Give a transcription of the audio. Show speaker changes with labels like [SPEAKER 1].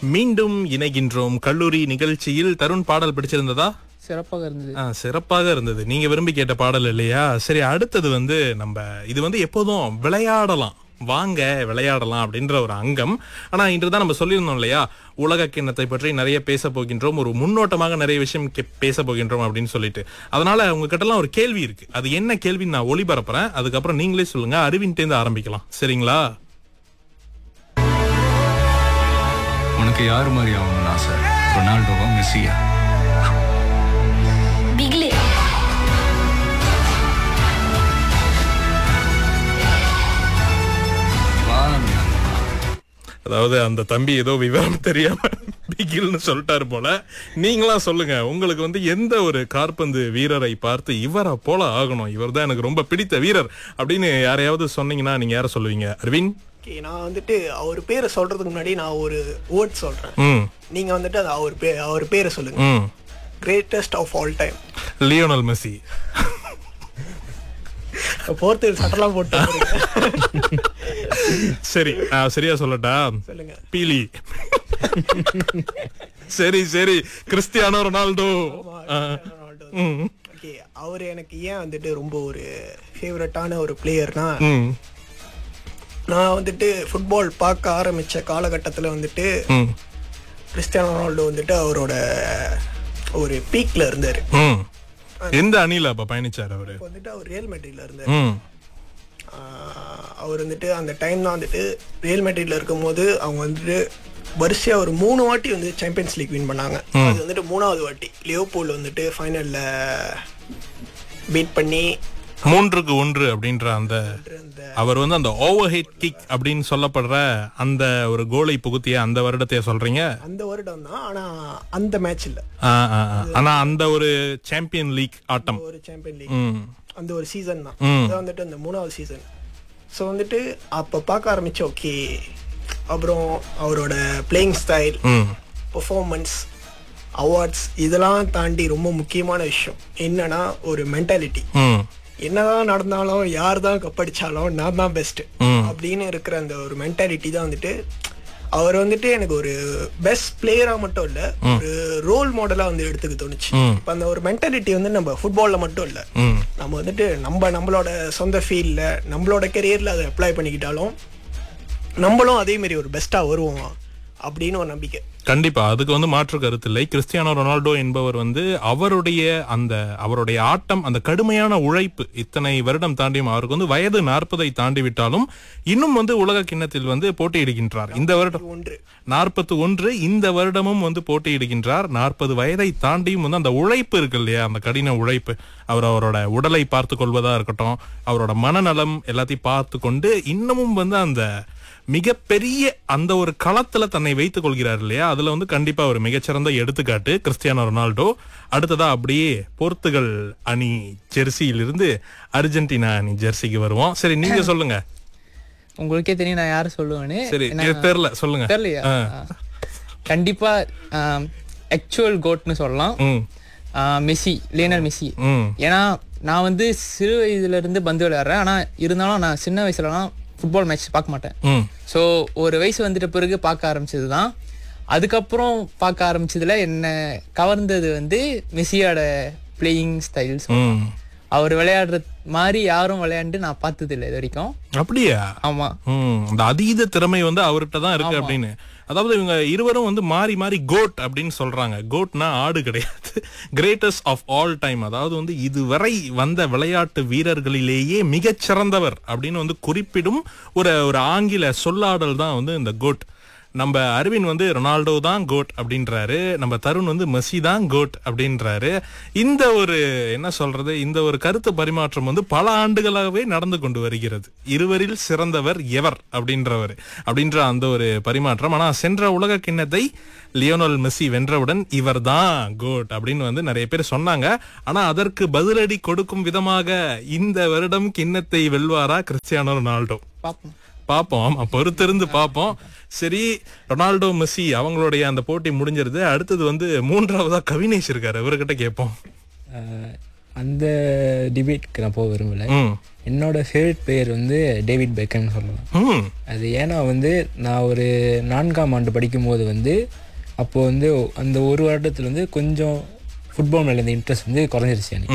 [SPEAKER 1] மீண்டும் இணைகின்றோம் கல்லூரி நிகழ்ச்சியில் தருண் பாடல் பிடிச்சிருந்ததா
[SPEAKER 2] சிறப்பாக இருந்தது
[SPEAKER 1] ஆ, சிறப்பாக இருந்தது நீங்க விரும்பி கேட்ட பாடல் இல்லையா சரி அடுத்தது வந்து நம்ம இது வந்து எப்போதும் விளையாடலாம் வாங்க விளையாடலாம் அப்படின்ற ஒரு அங்கம் ஆனா இன்றுதான் நம்ம சொல்லியிருந்தோம் இல்லையா உலக கிண்ணத்தை பற்றி நிறைய பேச போகின்றோம் ஒரு முன்னோட்டமாக நிறைய விஷயம் கே- பேச போகின்றோம் அப்படின்னு சொல்லிட்டு அதனால உங்ககிட்ட எல்லாம் ஒரு கேள்வி இருக்கு அது என்ன கேள்வின்னு நான் ஒளிபரப்புறேன் அதுக்கப்புறம் நீங்களே சொல்லுங்க அறிவின்ட்டேந்து ஆரம்பிக்கலாம் சரிங்களா
[SPEAKER 3] உனக்கு யார் மாதிரி ஆகணும்னு ஆசை ரொனால்டோவா மெஸ்ஸியா
[SPEAKER 4] பிக்லி
[SPEAKER 3] வா ரம்யா.
[SPEAKER 1] அதாவது அந்த தம்பி ஏதோ விவரம் தெரியாம பிகில்னு சொல்லிட்டாரு போல நீங்களா சொல்லுங்க உங்களுக்கு வந்து எந்த ஒரு காற்பந்து வீரரை பார்த்து இவரை போல ஆகணும் இவர் தான் எனக்கு ரொம்ப பிடித்த வீரர் அப்படின்னு யாரையாவது சொன்னீங்கன்னா நீங்க யார சொல்லுவீங்க அரவின்
[SPEAKER 5] ஓகே நான் வந்துட்டு அவர் பேரை சொல்றதுக்கு முன்னாடி நான் ஒரு வேர்ட் சொல்றேன்
[SPEAKER 1] ம்
[SPEAKER 5] நீங்க வந்துட்டு அது அவர் பேர் அவர் பேரை சொல்லுங்க
[SPEAKER 1] ம்
[SPEAKER 5] greatest of all time
[SPEAKER 1] Lionel Messi
[SPEAKER 5] போர்த்து சட்டெல்லாம் போட்டு வந்திருக்கேன்.
[SPEAKER 1] சரி நான் சரியா சொல்லட்டா
[SPEAKER 5] சொல்லுங்க
[SPEAKER 1] பீலி சரி சரி கிறிஸ்டியானோ ரொனால்டோ ஆ. ம்
[SPEAKER 5] ஓகே அவர் எனக்கு ஏன் வந்துட்டு ரொம்ப ஒரு ஃபேவரட்டான ஒரு பிளேயர்னா
[SPEAKER 1] ம்
[SPEAKER 5] நான் வந்துட்டு ஃபுட்பால் பார்க்க ஆரம்பிச்ச காலகட்டத்தில் வந்துட்டு
[SPEAKER 1] ம்
[SPEAKER 5] கிறிஸ்டியானோ ரொனால்டோ வந்துட்டு அவரோட ஒரு பீக்ல இருந்தார்
[SPEAKER 1] ம் எந்த அணியில அப்ப பயணிச்சார் அவரு
[SPEAKER 5] இப்போ வந்துட்டு அவர் ரியல் மெட்ரிட்ல இருந்தார்
[SPEAKER 1] ம்
[SPEAKER 5] ஆஹ் அவர் வந்துட்டு அந்த டைம் தான் வந்துட்டு ரியல் மெட்ரிட்ல இருக்கும்போது அவங்க வந்துட்டு வரிசையா ஒரு மூணு வாட்டி வந்து சாம்பியன்ஸ் லீக் வின் பண்ணாங்க அது வந்துட்டு மூணாவது வாட்டி லியோபோல் வந்துட்டு ஃபைனல்ல பீட் பண்ணி
[SPEAKER 1] மூன்றுக்கு ஒன்று அப்படின்ற அந்த
[SPEAKER 5] அந்த
[SPEAKER 1] அவர் வந்து அந்த ஓவர் ஹெட் கிக் அப்படின்னு சொல்லப்படுற அந்த ஒரு கோலை புகுத்திய அந்த வருடத்தைய சொல்றீங்க
[SPEAKER 5] அந்த வருடம் தான் ஆனா அந்த மேட்ச் இல்ல
[SPEAKER 1] ஆ, ஆ, ஆ. ஆனா அந்த ஒரு சாம்பியன் லீக் ஆட்டம்
[SPEAKER 5] ஒரு சாம்பியன் லீக்
[SPEAKER 1] ம்
[SPEAKER 5] அந்த ஒரு சீசன் தான்
[SPEAKER 1] ம்.
[SPEAKER 5] அதான் வந்துட்டு அந்த மூணாவது சீசன் ஸோ வந்துட்டு அப்போ பார்க்க ஆரம்பிச்சு ஓகே அப்புறம் அவரோட பிளேயிங் ஸ்டைல்
[SPEAKER 1] ம்
[SPEAKER 5] பெர்ஃபார்மன்ஸ் அவார்ட்ஸ் இதெல்லாம் தாண்டி ரொம்ப முக்கியமான விஷயம் என்னன்னா ஒரு மென்டாலிட்டி
[SPEAKER 1] ம்
[SPEAKER 5] என்னதான் நடந்தாலும் யார் தான் கப்படிச்சாலும் நான் தான் பெஸ்ட்
[SPEAKER 1] ம்.
[SPEAKER 5] அப்படின்னு இருக்கிற அந்த ஒரு மென்டாலிட்டி தான் வந்துட்டு அவர் வந்துட்டு எனக்கு ஒரு பெஸ்ட் பிளேயரா மட்டும் இல்ல ஒரு ரோல் மாடலா வந்து எடுத்துக்க தோணுச்சு
[SPEAKER 1] ம்.
[SPEAKER 5] இப்ப அந்த ஒரு மென்டாலிட்டி வந்து நம்ம ஃபுட்பால்ல மட்டும் இல்ல
[SPEAKER 1] ம்
[SPEAKER 5] நம்ம வந்துட்டு நம்ம நம்மளோட சொந்த ஃபீல்ட்ல நம்மளோட கெரியர்ல அதை அப்ளை பண்ணிக்கிட்டாலும் நம்மளும் அதே மாதிரி ஒரு பெஸ்டா வருவோம் அப்படின்னு ஒரு நம்பிக்கை
[SPEAKER 1] கண்டிப்பா அதுக்கு வந்து மாற்று கருத்து இல்லை கிறிஸ்டியானோ ரொனால்டோ என்பவர் வந்து அவருடைய அந்த அவருடைய ஆட்டம் அந்த கடுமையான உழைப்பு இத்தனை வருடம் தாண்டியும் அவருக்கு வந்து வயது நாற்பதை தாண்டி விட்டாலும் இன்னும் வந்து உலக கிண்ணத்தில் வந்து போட்டியிடுகின்றார் இந்த வருடம்
[SPEAKER 5] ஒன்று
[SPEAKER 1] நாற்பத்தி ஒன்று இந்த வருடமும் வந்து போட்டியிடுகின்றார் நாற்பது வயதை தாண்டியும் வந்து அந்த உழைப்பு இருக்கு இல்லையா அந்த கடின உழைப்பு அவர் அவரோட உடலை பார்த்து கொள்வதா இருக்கட்டும் அவரோட மனநலம் எல்லாத்தையும் பார்த்து கொண்டு இன்னமும் வந்து அந்த மிகப்பெரிய அந்த ஒரு களத்துல தன்னை வைத்துக் கொள்கிறார் இல்லையா அதுல வந்து கண்டிப்பா ஒரு மிகச்சிறந்த எடுத்துக்காட்டு கிறிஸ்டியானோ ரொனால்டோ அடுத்ததா அப்படியே போர்த்துகல் அணி ஜெர்சியிலிருந்து அர்ஜென்டினா அணி ஜெர்சிக்கு வருவோம் சரி நீங்க சொல்லுங்க
[SPEAKER 2] உங்களுக்கே தெரியும் நான் யாரை சொல்லுவேன்னு
[SPEAKER 1] சரி
[SPEAKER 2] ஏன்னா-
[SPEAKER 1] எனக்கு தெரியல சொல்லுங்க
[SPEAKER 2] தெரியலையா ஆ. கண்டிப்பா ஆக்சுவல் கோட்னு சொல்லலாம்
[SPEAKER 1] ம்
[SPEAKER 2] ஆ, மெஸ்ஸி லியனல் மெஸ்ஸி
[SPEAKER 1] ம்
[SPEAKER 2] ஏன்னா நான் வந்து சிறு வயதுல இருந்து பந்து விளையாடுறேன் ஆனா இருந்தாலும் நான் சின்ன வயசுலலாம் ஃபுட்பால் மேட்ச் பார்க்க மாட்டேன்
[SPEAKER 1] ம்
[SPEAKER 2] ஸோ ஒரு வயசு வந்துட்ட பிறகு பார்க்க ஆரம்பிச்சது தான் அதுக்கப்புறம் பார்க்க ஆரம்பிச்சதுல என்ன கவர்ந்தது வந்து மெஸ்ஸியோட பிளேயிங் ஸ்டைல்ஸ்
[SPEAKER 1] ம்
[SPEAKER 2] அவர் விளையாடுற மாதிரி யாரும் விளையாண்டு நான் பார்த்தது இல்லை இது வரைக்கும்
[SPEAKER 1] அப்படியா
[SPEAKER 2] ஆமா
[SPEAKER 1] ம் அந்த அதீத திறமை வந்து அவர்கிட்ட தான் இருக்கு அப்படின்னு அதாவது இவங்க இருவரும் வந்து மாறி மாறி கோட் அப்படின்னு சொல்றாங்க கோட்னா ஆடு கிடையாது கிரேட்டஸ்ட் ஆஃப் ஆல் டைம் அதாவது வந்து இதுவரை வந்த விளையாட்டு வீரர்களிலேயே மிகச்சிறந்தவர் அப்படின்னு வந்து குறிப்பிடும் ஒரு ஒரு ஆங்கில சொல்லாடல் தான் வந்து இந்த கோட் நம்ம அரவிந்த் வந்து ரொனால்டோ தான் கோட் அப்படின்றாரு நம்ம தருண் வந்து மெஸ்ஸி தான் கோட் அப்படின்றாரு இந்த ஒரு என்ன சொல்றது இந்த ஒரு கருத்து பரிமாற்றம் வந்து பல ஆண்டுகளாகவே நடந்து கொண்டு வருகிறது இருவரில் சிறந்தவர் எவர் அப்படின்றவர் அப்படின்ற அந்த ஒரு பரிமாற்றம் ஆனா சென்ற உலக கிண்ணத்தை லியோனல் மெஸ்ஸி வென்றவுடன் இவர் தான் கோட் அப்படின்னு வந்து நிறைய பேர் சொன்னாங்க ஆனா அதற்கு பதிலடி கொடுக்கும் விதமாக இந்த வருடம் கிண்ணத்தை வெல்வாரா கிறிஸ்டியானோ ரொனால்டோ
[SPEAKER 2] பார்ப்போம்
[SPEAKER 1] பார்ப்போம் ஆமா பொறுத்திருந்து பார்ப்போம் சரி ரொனால்டோ மெஸ்ஸி அவங்களுடைய அந்த போட்டி முடிஞ்சிருது அடுத்தது வந்து மூன்றாவதா கவினேஷ் இருக்காரு இவர்கிட்ட கேட்போம்
[SPEAKER 6] அஹ், அந்த டிபேட்க்கு நான் போக விரும்பல
[SPEAKER 1] ம்
[SPEAKER 2] என்னோட ஃபேவரட் பிளேயர் வந்து டேவிட் பெக்கன் சொல்லலாம்
[SPEAKER 1] ம்
[SPEAKER 2] அது ஏன்னா வந்து நான் ஒரு நான்காம் ஆண்டு படிக்கும்போது வந்து அப்போது வந்து அந்த ஒரு வருடத்துல வந்து கொஞ்சம் ஃபுட்பால் மேலே இந்த இன்ட்ரெஸ்ட் வந்து குறைஞ்சிருச்சு எனக்கு